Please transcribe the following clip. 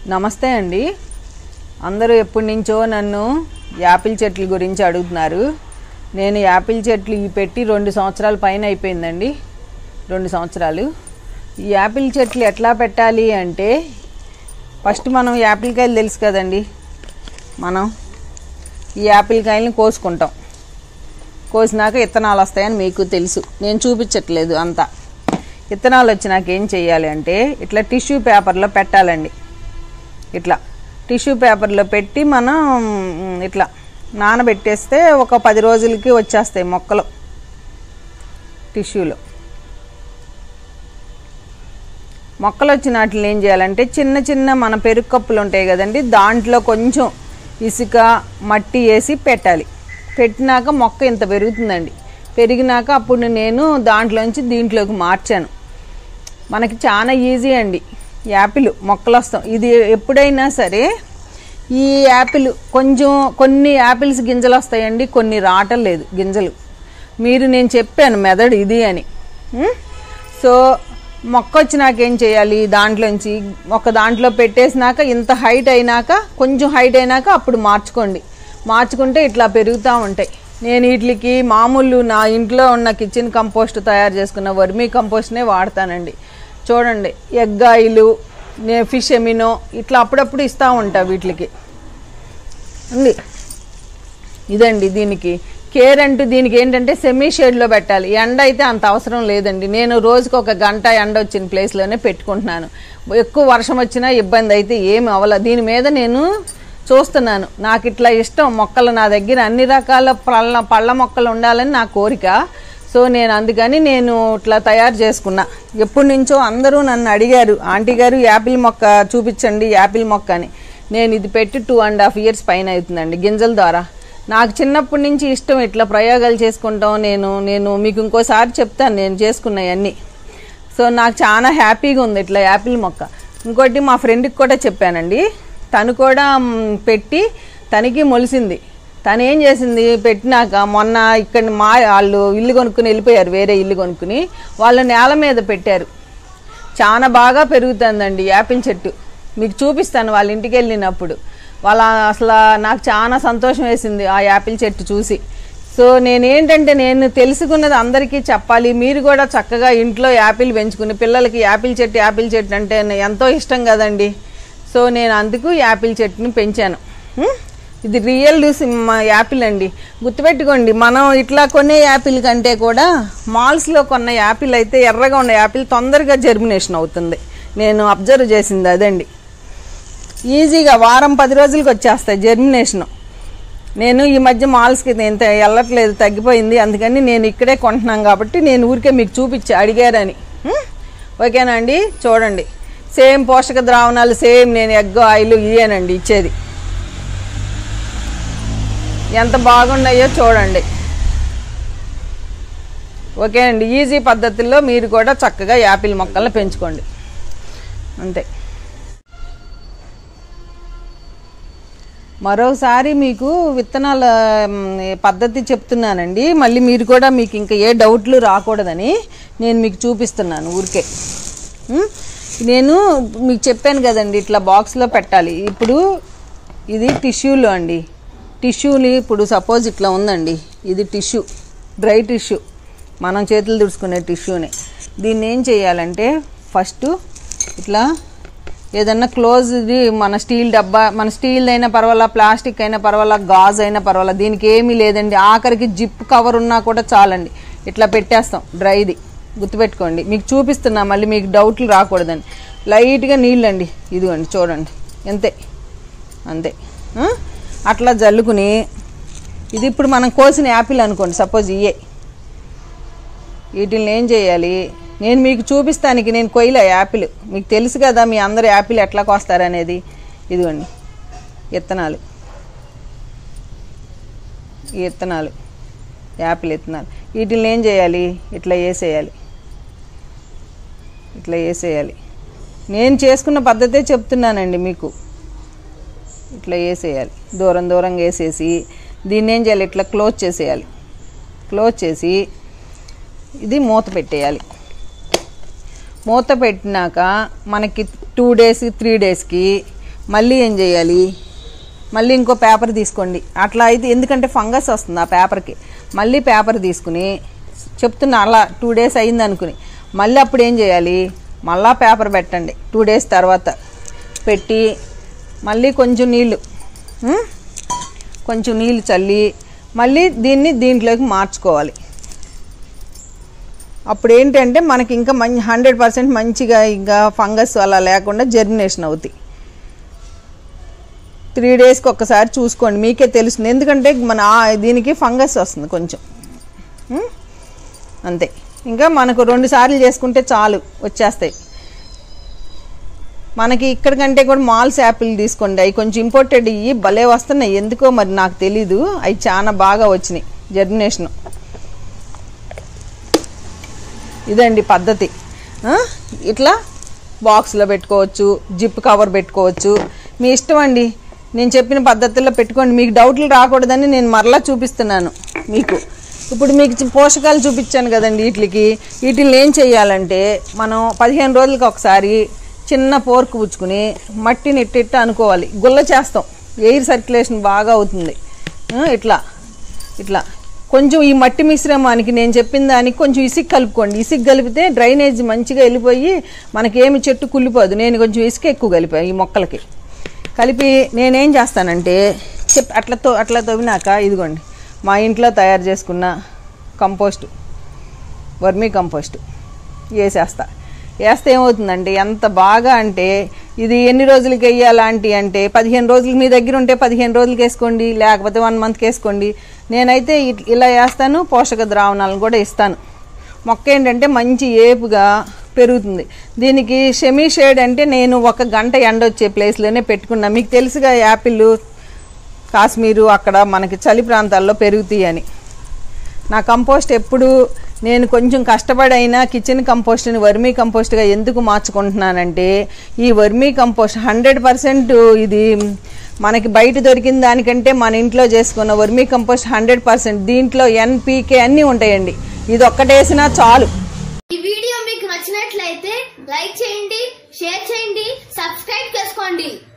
నమస్తే అండి అందరూ ఎప్పటి నుంచో నన్ను యాపిల్ చెట్ల గురించి అడుగుతున్నారు నేను యాపిల్ చెట్లు ఇవి పెట్టి రెండు సంవత్సరాల పైన అయిపోయిందండి రెండు సంవత్సరాలు ఈ యాపిల్ చెట్లు ఎట్లా పెట్టాలి అంటే ఫస్ట్ మనం యాపిల్ కాయలు తెలుసు కదండి మనం ఈ యాపిల్ కాయలను కోసుకుంటాం కోసినాక ఇత్తనాలు వస్తాయని మీకు తెలుసు నేను చూపించట్లేదు అంతా ఇత్తనాలు వచ్చినాక ఏం చేయాలి అంటే ఇట్లా టిష్యూ పేపర్లో పెట్టాలండి ఇట్లా టిష్యూ పేపర్లో పెట్టి మనం మ్, ఇట్లా నానబెట్టేస్తే ఒక పది రోజులకి వచ్చేస్తాయి మొక్కలు టిష్యూలో మొక్కలు వచ్చిన వాటిని ఏం చేయాలంటే చిన్న చిన్న మన పెరుగు కప్పులు ఉంటాయి కదండి దాంట్లో కొంచెం ఇసుక మట్టి వేసి పెట్టాలి పెట్టినాక మొక్క ఇంత పెరుగుతుందండి పెరిగినాక అప్పుడు నేను దాంట్లోంచి దీంట్లోకి మార్చాను మనకి చాలా ఈజీ అండి యాపిల్ మొక్కలు వస్తాం ఇది ఎప్పుడైనా సరే ఈ యాపిల్ కొంచెం కొన్ని యాపిల్స్ గింజలు వస్తాయండి కొన్ని రావటం గింజలు మీరు నేను చెప్పాను మెదడు ఇది అని ఉం? సో మొక్క వచ్చినాక ఏం చేయాలి దాంట్లోంచి ఒక దాంట్లో పెట్టేసినాక ఇంత హైట్ అయినాక కొంచెం హైట్ అయినాక అప్పుడు మార్చుకోండి మార్చుకుంటే ఇట్లా పెరుగుతూ ఉంటాయి నేను వీటికి మామూలు నా ఇంట్లో ఉన్న కిచెన్ కంపోస్ట్ తయారు చేసుకున్న వర్మీ కంపోస్ట్నే వాడతానండి చూడండి ఎగ్ ఆయిలు నే ఫిష్ ఎమినో ఇట్లా అప్పుడప్పుడు ఇస్తూ ఉంటా వీటికి ఉంది ఇదండి దీనికి కేర్ అంటూ దీనికి ఏంటంటే సెమీ షేడ్లో పెట్టాలి ఎండ అయితే అంత అవసరం లేదండి నేను రోజుకి ఒక గంట ఎండ వచ్చిన ప్లేస్లోనే పెట్టుకుంటున్నాను ఎక్కువ వర్షం వచ్చినా ఇబ్బంది అయితే ఏమి అవ్వల దీని మీద నేను చూస్తున్నాను నాకు ఇట్లా ఇష్టం మొక్కలు నా దగ్గర అన్ని రకాల పళ్ళ పళ్ళ మొక్కలు ఉండాలని నా కోరిక సో నేను అందుకని నేను ఇట్లా తయారు చేసుకున్నా ఎప్పటి నుంచో అందరూ నన్ను అడిగారు ఆంటీ గారు యాపిల్ మొక్క చూపించండి యాపిల్ మొక్క అని నేను ఇది పెట్టి టూ అండ్ హాఫ్ ఇయర్స్ పైన అవుతుందండి గింజల ద్వారా నాకు చిన్నప్పటి నుంచి ఇష్టం ఇట్లా ప్రయోగాలు చేసుకుంటాం నేను నేను మీకు ఇంకోసారి చెప్తాను నేను చేసుకున్నవన్నీ సో నాకు చాలా హ్యాపీగా ఉంది ఇట్లా యాపిల్ మొక్క ఇంకోటి మా ఫ్రెండ్కి కూడా చెప్పానండి తను కూడా మ్, పెట్టి తనకి మొలిసింది తను ఏం చేసింది పెట్టినాక మొన్న ఇక్కడ మా వాళ్ళు ఇల్లు కొనుక్కుని వెళ్ళిపోయారు వేరే ఇల్లు కొనుక్కుని వాళ్ళు నేల మీద పెట్టారు చాలా బాగా పెరుగుతుందండి యాపిల్ చెట్టు మీకు చూపిస్తాను వాళ్ళ ఇంటికి వెళ్ళినప్పుడు వాళ్ళ అసలు నాకు చాలా సంతోషం వేసింది ఆ యాపిల్ చెట్టు చూసి సో నేనేంటంటే నేను తెలుసుకున్నది అందరికీ చెప్పాలి మీరు కూడా చక్కగా ఇంట్లో యాపిల్ పెంచుకుని పిల్లలకి యాపిల్ చెట్టు యాపిల్ చెట్టు అంటే ఎంతో ఇష్టం కదండి సో నేను అందుకు యాపిల్ చెట్టుని పెంచాను ఉం? ఇది రియల్ యాపిల్ అండి గుర్తుపెట్టుకోండి మనం ఇట్లా కొనే యాపిల్ కంటే కూడా మాల్స్లో కొన్న యాపిల్ అయితే ఎర్రగా ఉన్న యాపిల్ తొందరగా జర్మినేషన్ అవుతుంది నేను అబ్జర్వ్ చేసింది అదండి ఈజీగా వారం పది రోజులకి వచ్చేస్తాయి జర్మినేషన్ నేను ఈ మధ్య మాల్స్కి నేను త- వెళ్ళట్లేదు తగ్గిపోయింది అందుకని నేను ఇక్కడే కొంటున్నాను కాబట్టి నేను ఊరికే మీకు చూపించా అడిగారని ఉం? ఓకేనా అండి చూడండి సేమ్ పోషక ద్రావణాలు సేమ్ నేను ఎగ్ ఆయిల్ ఇయ్యానండి ఇచ్చేది ఎంత బాగున్నాయో చూడండి ఓకే అండి ఈజీ పద్ధతుల్లో మీరు కూడా చక్కగా యాపిల్ మొక్కలను పెంచుకోండి అంతే మరోసారి మీకు విత్తనాల మ్, పద్ధతి చెప్తున్నానండి మళ్ళీ మీరు కూడా మీకు ఇంకా ఏ డౌట్లు రాకూడదని నేను మీకు చూపిస్తున్నాను ఊరికే ఉం? నేను మీకు చెప్పాను కదండి ఇట్లా బాక్స్లో పెట్టాలి ఇప్పుడు ఇది టిష్యూలో అండి టిష్యూని ఇప్పుడు సపోజ్ ఇట్లా ఉందండి ఇది టిష్యూ డ్రై టిష్యూ మనం చేతులు తుడుచుకునే టిష్యూని దీన్ని ఏం చేయాలంటే ఫస్ట్ ఇట్లా ఏదన్నా క్లోజ్ ఇది మన స్టీల్ డబ్బా మన స్టీల్ అయినా పర్వాలా ప్లాస్టిక్ అయినా పర్వాలా గాజ్ అయినా పర్వాలా దీనికి ఏమీ లేదండి ఆఖరికి జిప్ కవర్ ఉన్నా కూడా చాలండి ఇట్లా పెట్టేస్తాం డ్రైది గుర్తుపెట్టుకోండి మీకు చూపిస్తున్నా మళ్ళీ మీకు డౌట్లు రాకూడదండి లైట్గా నీళ్ళండి ఇదిగోండి చూడండి అంతే అంతే ఆ? అట్లా జల్లుకుని ఇది ఇప్పుడు మనం కోసిన యాపిల్ అనుకోండి సపోజ్ ఇయే వీటిని ఏం చేయాలి నేను మీకు చూపిస్తానికి నేను కొయ్యలే యాపిల్ మీకు తెలుసు కదా మీ అందరు యాపిల్ ఎట్లా కోస్తారనేది ఇదిగోండి విత్తనాలు ఈ విత్తనాలు యాపిల్ విత్తనాలు వీటిని ఏం చేయాలి ఇట్లా వేసేయాలి ఇట్లా వేసేయాలి నేను చేసుకున్న పద్ధతే చెప్తున్నానండి మీకు ఇట్లా వేసేయాలి దూరం దూరంగా వేసేసి దీన్ని ఏం చేయాలి ఇట్లా క్లోజ్ చేసేయాలి క్లోజ్ చేసి ఇది మూత పెట్టేయాలి మూత పెట్టినాక మనకి టూ డేస్ త్రీ డేస్కి మళ్ళీ ఏం చేయాలి మళ్ళీ ఇంకో పేపర్ తీసుకోండి అట్లా అయితే ఎందుకంటే ఫంగస్ వస్తుంది ఆ పేపర్కి మళ్ళీ పేపర్ తీసుకుని చెప్తున్నా అలా టూ డేస్ అయింది అనుకుని మళ్ళీ అప్పుడు ఏం చేయాలి మళ్ళా పేపర్ పెట్టండి టూ డేస్ తర్వాత పెట్టి మళ్ళీ కొంచెం నీళ్ళు ఉం? కొంచెం నీళ్ళు చల్లి మళ్ళీ దీన్ని దీంట్లోకి మార్చుకోవాలి అప్పుడు ఏంటంటే మనకి ఇంకా మంచి హండ్రెడ్ పర్సెంట్ మంచిగా ఇంకా ఫంగస్ అలా లేకుండా జర్మినేషన్ అవుతాయి త్రీ డేస్కి ఒక్కసారి చూసుకోండి మీకే తెలుస్తుంది ఎందుకంటే మన ఆ- దీనికి ఫంగస్ వస్తుంది కొంచెం ఉం? అంతే ఇంకా మనకు రెండు సార్లు చేసుకుంటే చాలు వచ్చేస్తాయి మనకి ఇక్కడ కంటే కూడా మాల్స్ యాపిల్ తీసుకోండి అవి కొంచెం ఇంపోర్టెడ్ ఇవి భలే వస్తున్నాయి ఎందుకో మరి నాకు తెలీదు అవి చాలా బాగా వచ్చినాయి జర్మినేషన్ ఇదండి పద్ధతి ఆ? ఇట్లా బాక్స్లో పెట్టుకోవచ్చు జిప్ కవర్ పెట్టుకోవచ్చు మీ ఇష్టం అండి నేను చెప్పిన పద్ధతుల్లో పెట్టుకోండి మీకు డౌట్లు రాకూడదని నేను మరలా చూపిస్తున్నాను మీకు ఇప్పుడు మీకు చి- పోషకాలు చూపించాను కదండి వీటికి వీటిని ఏం చేయాలంటే మనం పదిహేను రోజులకి ఒకసారి చిన్న పోర్కు పుచ్చుకుని మట్టిని ఇట్టిట్టు అనుకోవాలి గుల్ల చేస్తాం ఎయిర్ సర్క్యులేషన్ బాగా అవుతుంది ఆ, ఇట్లా ఇట్లా కొంచెం ఈ మట్టి మిశ్రమానికి నేను చెప్పిన దానికి కొంచెం ఇసుక కలుపుకోండి ఇసుక కలిపితే డ్రైనేజ్ మంచిగా వెళ్ళిపోయి మనకేమి చెట్టు కుళ్ళిపోదు నేను కొంచెం ఇసుక ఎక్కువ కలిపాను ఈ మొక్కలకి కలిపి నేనేం చేస్తానంటే చెప్ అట్లా తో అట్లా తవ్వినాక ఇదిగోండి మా ఇంట్లో తయారు చేసుకున్న కంపోస్ట్ వర్మీ కంపోస్ట్ వేసేస్తా వేస్తే ఏమవుతుందంటే ఎంత బాగా అంటే ఇది ఎన్ని రోజులకి వేయాలాంటి అంటే పదిహేను రోజులు మీ దగ్గర ఉంటే పదిహేను రోజులకి వేసుకోండి లేకపోతే వన్ మంత్కి వేసుకోండి నేనైతే ఇట్- ఇలా వేస్తాను పోషక ద్రావణాలను కూడా ఇస్తాను మొక్క ఏంటంటే మంచి ఏపుగా పెరుగుతుంది దీనికి షెమీ షేడ్ అంటే నేను ఒక గంట ఎండ వచ్చే ప్లేస్లోనే పెట్టుకున్నా మీకు తెలుసుగా యాపిల్ కాశ్మీరు అక్కడ మనకి చలి ప్రాంతాల్లో పెరుగుతాయి అని నా కంపోస్ట్ ఎప్పుడు నేను కొంచెం కష్టపడి అయినా కిచెన్ కంపోస్ట్ని వర్మీ కంపోస్ట్గా ఎందుకు మార్చుకుంటున్నానంటే ఈ వర్మీ కంపోస్ట్ హండ్రెడ్ పర్సెంట్ ఇది మనకి బయట దొరికిన దానికంటే మన ఇంట్లో చేసుకున్న వర్మీ కంపోస్ట్ హండ్రెడ్ పర్సెంట్ దీంట్లో ఎన్పీకే అన్నీ ఉంటాయండి ఇది ఒక్కటేసినా చాలు ఈ వీడియో మీకు నచ్చినట్లయితే లైక్ చేయండి షేర్ చేయండి సబ్స్క్రైబ్ చేసుకోండి